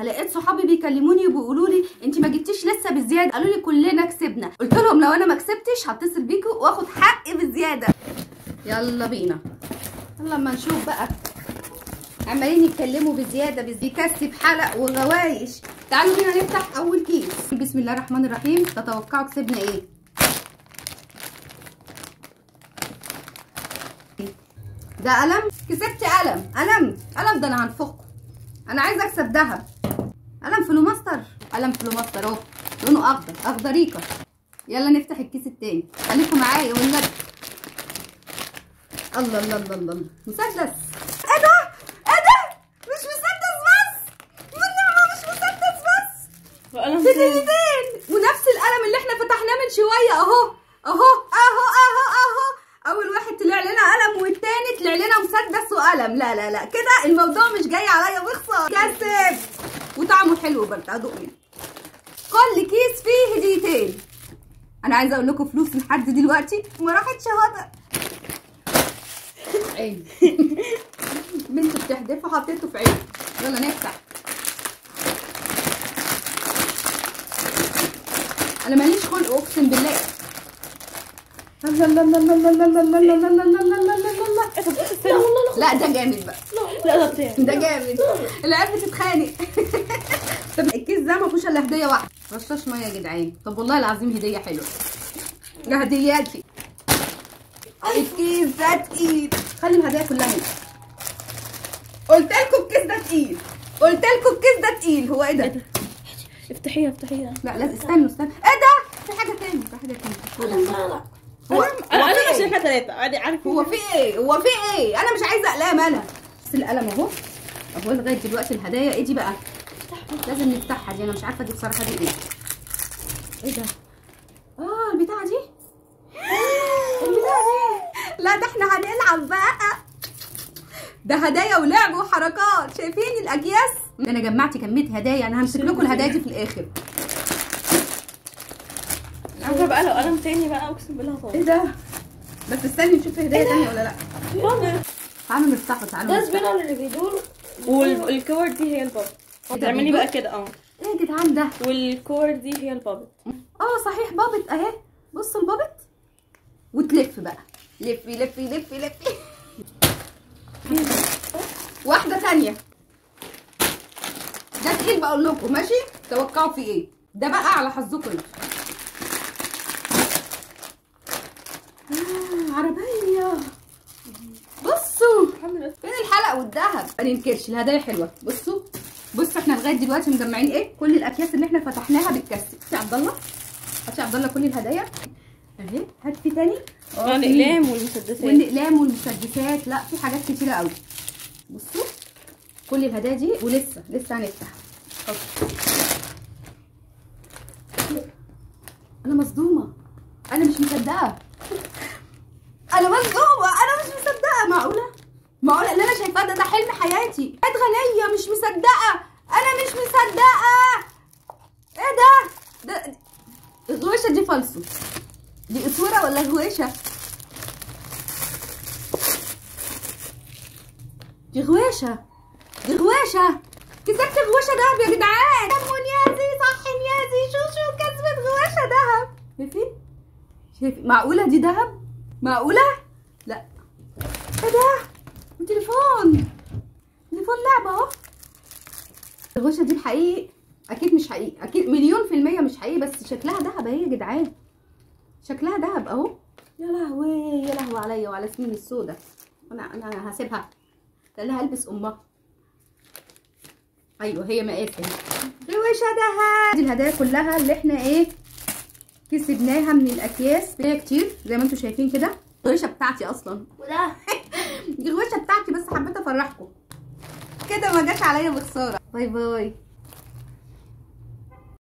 لقيت صحابي بيكلموني وبيقولوا لي انت ما جبتيش لسه بالزياده قالوا لي كلنا كسبنا قلت لهم لو انا ما كسبتش هتصل بيكوا واخد حقي بالزياده يلا بينا يلا اما نشوف بقى عمالين يتكلموا بزياده بس بيكسب حلق وغوايش تعالوا بينا نفتح اول كيس بسم الله الرحمن الرحيم تتوقعوا كسبنا ايه ده قلم كسبت قلم قلم قلم ده انا هنفخه انا عايزه اكسب دهب قلم فلوماستر قلم فلوماستر اهو لونه اخضر اخضريكه يلا نفتح الكيس التاني خليكم معايا والنبي الله الله الله الله مسدس ايه ده ايه ده مش مسدس بس والنعمه مش مسدس بس وقلم في تاني. الايدين ونفس القلم اللي احنا فتحناه من شويه اهو اهو اهو اهو اهو اول واحد طلع لنا قلم والتاني طلع لنا مسدس وقلم لا لا لا كده الموضوع مش جاي عليا بخساره كسب وطعمه حلو برضه ادوق منه كل كيس فيه هديتين انا عايزه اقول لكم فلوس لحد دلوقتي ما راحتش هدر عين بنت بتحدفه حطيته في عين يلا نفتح انا ماليش خلق اقسم بالله الله الله الله الله الله الله الله الله الله الله الله الله الله إيه طب ايه السنة؟ لا ده جامد بقى لا ده بتاعي ده جامد العيال بتتخانق طب الكيس ده ما فيهوش الا هديه واحده رشاش ميه يا جدعان طب والله العظيم هديه حلوه ده هدياتي الكيس ده تقيل خلي الهدايا كلها هنا قلت لكم الكيس ده تقيل قلت لكم الكيس ده تقيل هو ايه ده افتحيها افتحيها لا لازم استنوا استنوا ايه ده في حاجه تاني في حاجه تاني هو ده. لا هو انا هو انا في عشان إيه؟ احنا ثلاثة عادي عارف هو في ايه هو في ايه انا مش عايزه اقلام انا بس القلم اهو اهو لغايه دلوقتي الهدايا ايه دي بقى لازم نفتحها دي انا مش عارفه دي بصراحه دي ايه ايه ده اه البتاعه دي البتاعه دي لا ده احنا هنلعب بقى ده هدايا ولعب وحركات شايفين الاكياس ده انا جمعت كميه هدايا انا همسك لكم الهدايا دي في الاخر عارفة بقى لو قلم تاني بقى اقسم بالله هطول ايه ده بس استني نشوف في هدايا تانية ولا لا وانا تعالوا نفتحه تعالوا ده نفتحه. زبالة اللي بيدور والكور دي هي البابت تعملي بقى كده اه ايه يا جدعان ده والكور دي هي البابت اه صحيح بابت اهي بصوا البابت وتلف بقى لفي لفي لفي لفي واحدة تانية ده تقيل بقول لكم ماشي توقعوا في ايه ده بقى على حظكم انتوا آه عربية بصوا الحمد لله فين الحلق والذهب ما ننكرش الهدايا حلوه بصوا بصوا احنا لغايه دلوقتي مجمعين ايه كل الاكياس اللي احنا فتحناها بتكسب يا عبد الله هات يا عبد الله كل الهدايا اهي هات في تاني اه في. الاقلام والمسدسات والاقلام والمسدسات لا في حاجات كتيره قوي بصوا كل الهدايا دي ولسه لسه هنفتح حط. انا مصدومه انا مش مصدقه انا مصدومه انا مش مصدقه معقوله معقوله اللي انا شايفاه ده ده حلم حياتي بقيت غنيه مش مصدقه انا مش مصدقه ايه ده ده الغويشه دي فالصو دي اسوره ولا غويشه دي غويشه دي غويشه كسبت غويشه دهب يا جدعان دم نيازي صح نيازي شو شو كسبت غويشه دهب شايفين شايفين معقوله دي دهب معقوله لا ايه ده تليفون تليفون لعبه اهو الغوشه دي الحقيقي اكيد مش حقيقي اكيد مليون في الميه مش حقيقي بس شكلها دهب اهي يا جدعان شكلها دهب اهو يا لهوي يا لهوي عليا وعلى سنين السودا انا انا هسيبها قال لها البس امها ايوه هي مقاسي روشه دهب دي الهدايا كلها اللي احنا ايه كسبناها من الاكياس هي كتير زي ما انتم شايفين كده الغوشه بتاعتي اصلا وده دي الغوشه بتاعتي بس حبيت افرحكم كده ما جاش عليا بخساره باي باي